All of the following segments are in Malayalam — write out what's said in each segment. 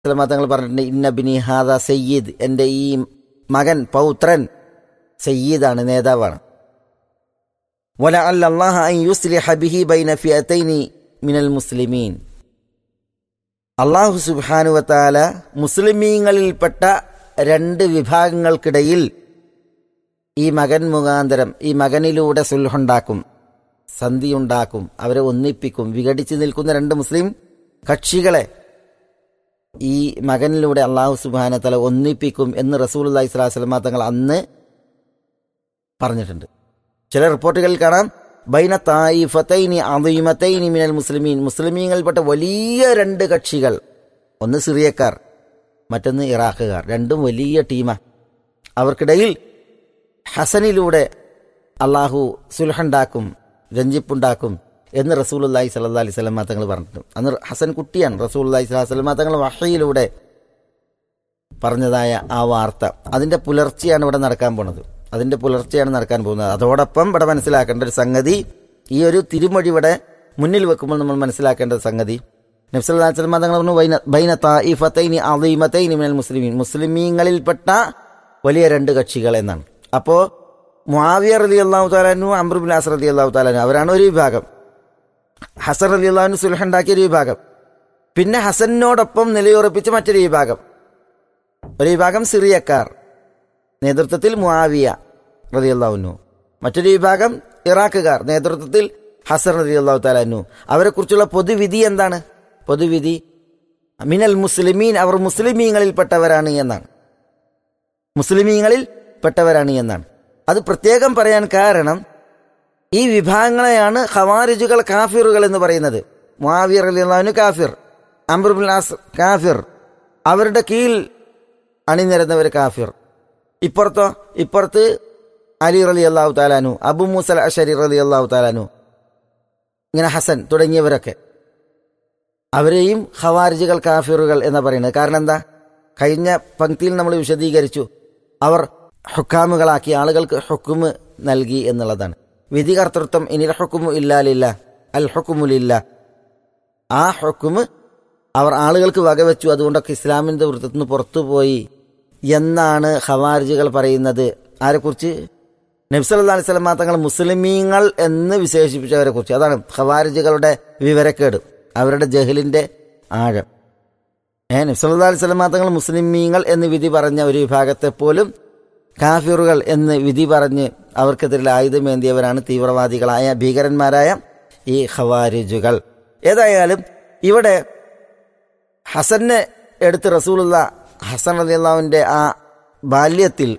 സ്വലമാ തങ്ങൾ പറഞ്ഞിട്ടുണ്ട് ഇന്ന ബിനി ഹാദ സയ്യിദ് എൻ്റെ ഈ മകൻ പൗത്രൻ സയ്യിദാണ് നേതാവാണ് വല അല്ലാഹ അൻ യുസ്ലിഹ ബിഹി ബൈന ഫിയതൈനി മിനൽ മുസ്ലിമീൻ അള്ളാഹു സുബാനുവത്താല മുസ്ലിമീങ്ങളിൽപ്പെട്ട രണ്ട് വിഭാഗങ്ങൾക്കിടയിൽ ഈ മകൻ മുഖാന്തരം ഈ മകനിലൂടെ സുൽഹുണ്ടാക്കും സന്ധിയുണ്ടാക്കും അവരെ ഒന്നിപ്പിക്കും വിഘടിച്ച് നിൽക്കുന്ന രണ്ട് മുസ്ലിം കക്ഷികളെ ഈ മകനിലൂടെ അള്ളാഹു സുബാനത്തല ഒന്നിപ്പിക്കും എന്ന് റസൂൽ അള്ളഹി സ്വലാസ്ലമ തങ്ങൾ അന്ന് പറഞ്ഞിട്ടുണ്ട് ചില റിപ്പോർട്ടുകളിൽ കാണാം ബൈന തായിഫത്തൈനി അദീമത്തൈനി മിനൽ മുസ്ലിമീൻ മുസ്ലിമീങ്ങളിൽപ്പെട്ട വലിയ രണ്ട് കക്ഷികൾ ഒന്ന് സിറിയക്കാർ മറ്റൊന്ന് ഇറാഖുകാർ രണ്ടും വലിയ ടീമാ അവർക്കിടയിൽ ഹസനിലൂടെ അള്ളാഹു സുൽഹുണ്ടാക്കും രഞ്ജിപ്പുണ്ടാക്കും എന്ന് റസൂൽ അള്ളാഹി സല്ലാ അലൈഹി സ്വലമ തങ്ങൾ പറഞ്ഞിട്ടുണ്ട് അന്ന് ഹസൻ കുട്ടിയാണ് റസൂൽ അള്ളാഹി സ്വലാഹു സ്വലമ തങ്ങൾ വഹയിലൂടെ പറഞ്ഞതായ ആ വാർത്ത അതിന്റെ പുലർച്ചെയാണ് ഇവിടെ നടക്കാൻ പോണത് അതിന്റെ പുലർച്ചെയാണ് നടക്കാൻ പോകുന്നത് അതോടൊപ്പം ഇവിടെ മനസ്സിലാക്കേണ്ട ഒരു സംഗതി ഈ ഒരു തിരുമൊഴി ഇവിടെ മുന്നിൽ വെക്കുമ്പോൾ നമ്മൾ മനസ്സിലാക്കേണ്ട ഒരു സംഗതി നബ്സല്ലാ സ്വലമ തങ്ങൾ പറഞ്ഞു ബൈന- ബൈന തായിഫത്തൈനി അദീമത്തൈനി മിനൽ മുസ്ലിമീൻ മുസ്ലിമീങ്ങളിൽപ്പെട്ട വലിയ രണ്ട് കക്ഷികൾ എന്നാണ് അപ്പോ മുആവിയ റലി അള്ളാഹു താലാനു അമ്രുബിൻ അസർ റലി അള്ളാഹു താലാനു അവരാണ് ഒരു വിഭാഗം ഹസൻ അലി അള്ളാഹുന് സുൽഹുണ്ടാക്കിയ ഒരു വിഭാഗം പിന്നെ ഹസനോടൊപ്പം നിലയുറപ്പിച്ച മറ്റൊരു വിഭാഗം ഒരു വിഭാഗം സിറിയക്കാർ നേതൃത്വത്തിൽ മുആവിയ റതി അള്ളാഹുനു മറ്റൊരു വിഭാഗം ഇറാഖുകാർ നേതൃത്വത്തിൽ ഹസൻ റതി അള്ളാഹു താലാനു അവരെക്കുറിച്ചുള്ള പൊതുവിധി എന്താണ് പൊതുവിധി മിനൽ മുസ്ലിമീൻ അവർ മുസ്ലിമീങ്ങളിൽപ്പെട്ടവരാണ് എന്നാണ് മുസ്ലിമീങ്ങളിൽ പെട്ടവരാണ് എന്നാണ് അത് പ്രത്യേകം പറയാൻ കാരണം ഈ വിഭാഗങ്ങളെയാണ് ഖവാരിജുകൾ കാഫിറുകൾ എന്ന് പറയുന്നത് മുആവിയർ അലിഹുന് കാഫിർ അംബർബുൽ ആസ് കാഫിർ അവരുടെ കീഴിൽ അണിനിരന്നവർ കാഫിർ ഇപ്പുറത്തോ ഇപ്പുറത്ത് അലി റലി അള്ളാഹു താലാനു അബു മൂസൽ അഷരി റലി അള്ളാഹു താലാനു ഇങ്ങനെ ഹസൻ തുടങ്ങിയവരൊക്കെ അവരെയും ഖവാരിജുകൾ കാഫിറുകൾ എന്ന് പറയുന്നത് കാരണം എന്താ കഴിഞ്ഞ പങ്ക്തിയിൽ നമ്മൾ വിശദീകരിച്ചു അവർ ഹുക്കാമുകളാക്കി ആളുകൾക്ക് ഹുക്കുമ് നൽകി എന്നുള്ളതാണ് വിധികർത്തൃത്വം ഇനിൽ ഹുക്കുമു ഇല്ലാലില്ല അൽ ഹുക്കുമുലില്ല ആ ഹുക്കുമ് അവർ ആളുകൾക്ക് വകവെച്ചു അതുകൊണ്ടൊക്കെ ഇസ്ലാമിന്റെ വൃത്തത്തിൽ നിന്ന് പുറത്തുപോയി എന്നാണ് ഖവാരിജുകൾ പറയുന്നത് ആരെക്കുറിച്ച് നബ്സല്ലാ അലൈഹി സ്വലമാ തങ്ങൾ മുസ്ലിമീങ്ങൾ എന്ന് വിശേഷിപ്പിച്ചവരെ കുറിച്ച് അതാണ് ഖവാരിജുകളുടെ വിവരക്കേട് അവരുടെ ജഹലിന്റെ ആഴം ഏ നബ്സല്ലാ അലൈഹി സ്വലമാ തങ്ങൾ മുസ്ലിമീങ്ങൾ എന്ന് വിധി പറഞ്ഞ ഒരു വിഭാഗത്തെ പോലും കാഫിറുകൾ എന്ന് വിധി പറഞ്ഞ് അവർക്കെതിരെ ആയുധമേന്തിയവരാണ് തീവ്രവാദികളായ ഭീകരന്മാരായ ഈ ഖവാരിജുകൾ ഏതായാലും ഇവിടെ ഹസനെ എടുത്ത് റസൂലുള്ള ഹസൻ അലിയുള്ളാവിന്റെ ആ ബാല്യത്തിൽ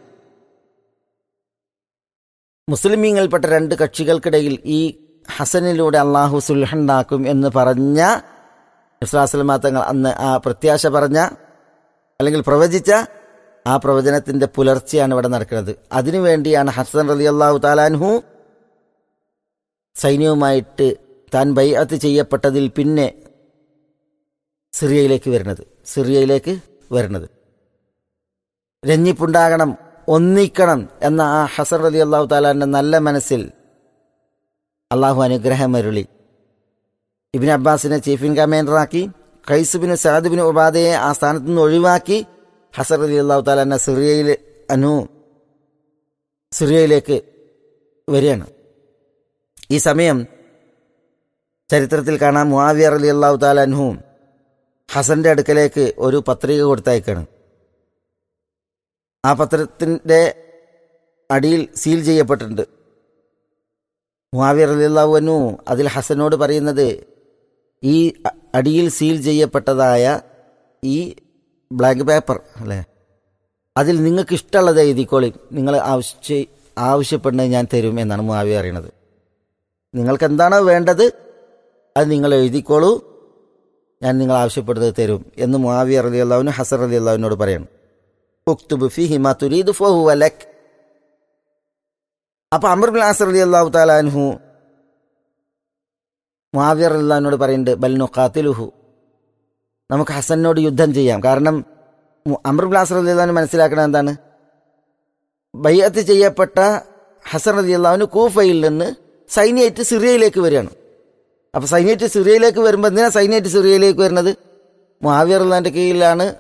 മുസ്ലിമീങ്ങളിൽപ്പെട്ട രണ്ട് കക്ഷികൾക്കിടയിൽ ഈ ഹസനിലൂടെ അള്ളാഹു സുൽഹുണ്ടാക്കും എന്ന് പറഞ്ഞ ഇസ്ലാസ്ലമാ തങ്ങൾ അന്ന് ആ പ്രത്യാശ പറഞ്ഞ അല്ലെങ്കിൽ പ്രവചിച്ച ആ പ്രവചനത്തിന്റെ പുലർച്ചെയാണ് ഇവിടെ നടക്കുന്നത് അതിനുവേണ്ടിയാണ് ഹസൻ റലി അള്ളാഹു താലാൻഹു സൈന്യവുമായിട്ട് താൻ ബൈഅത്ത് ചെയ്യപ്പെട്ടതിൽ പിന്നെ സിറിയയിലേക്ക് വരുന്നത് സിറിയയിലേക്ക് വരുന്നത് രഞ്ജിപ്പുണ്ടാകണം ഒന്നിക്കണം എന്ന ആ ഹസൻ റലി അള്ളാഹു താലാന്റെ നല്ല മനസ്സിൽ അള്ളാഹു അനുഗ്രഹമരുളി ഇബിൻ അബ്ബാസിനെ ചീഫ് ഇൻ കമാൻഡറാക്കി ഖൈസുബിന് സാദുബിന് ഉബാദയെ ആ സ്ഥാനത്ത് നിന്ന് ഒഴിവാക്കി ഹസർ അലി അള്ളാഹു താലാനെ സിറിയയിൽ അനു സിറിയയിലേക്ക് വരികയാണ് ഈ സമയം ചരിത്രത്തിൽ കാണാം മുആവിയർ അലി അള്ളാഹു താലാൻഹു ഹസന്റെ അടുക്കലേക്ക് ഒരു പത്രിക കൊടുത്തയക്കാണ് ആ പത്രത്തിന്റെ അടിയിൽ സീൽ ചെയ്യപ്പെട്ടിട്ടുണ്ട് മുആവിയർ അലി അള്ളാഹു അനു അതിൽ ഹസനോട് പറയുന്നത് ഈ അ- അടിയിൽ സീൽ ചെയ്യപ്പെട്ടതായ ഈ ബ്ലാക്ക് പേപ്പർ അല്ലേ അതിൽ നിങ്ങൾക്ക് ഇഷ്ടമുള്ളത് എഴുതിക്കോളി നിങ്ങൾ ആവശ്യ ആവശ്യപ്പെടുന്നത് ഞാൻ തരും എന്നാണ് മുആവിയ അറിയണത് നിങ്ങൾക്ക് എന്താണോ വേണ്ടത് അത് നിങ്ങൾ എഴുതിക്കോളൂ ഞാൻ നിങ്ങൾ ആവശ്യപ്പെടുന്നത് തരും എന്ന് മുആവിയ റലി അള്ളാഹുവിന് ഹസർ അലി അള്ളാഹുവിനോട് പറയണം ഉക്തുബ് ഫി ഹിമാ തുരീദ് ഫഹു വലക് അപ്പൊ അമർ ബിൻ ആസർ അലി അള്ളാഹു താലാൻഹു മുആവിയർ അള്ളാഹിനോട് പറയുന്നുണ്ട് ബൽ നുഖാത്തിലുഹു നമുക്ക് ഹസനോട് യുദ്ധം ചെയ്യാം കാരണം മു- അമർ ബിൻ ആസർ അലി അള്ളഹാന് മനസ്സിലാക്കണം എന്താണ് ബയ്യത്ത് ചെയ്യപ്പെട്ട ഹസൻ അലി അള്ളാഹുന് കൂഫയിൽ നിന്ന് സൈന്യമായിട്ട് സിറിയയിലേക്ക് വരികയാണ് അപ്പൊ സൈന്യമായിട്ട് സിറിയയിലേക്ക് വരുമ്പോൾ എന്തിനാ സൈന്യമായിട്ട് സിറിയയിലേക്ക് വരുന്നത് മുഹാവിയർ അള്ളാന്റെ കീഴിലാണ്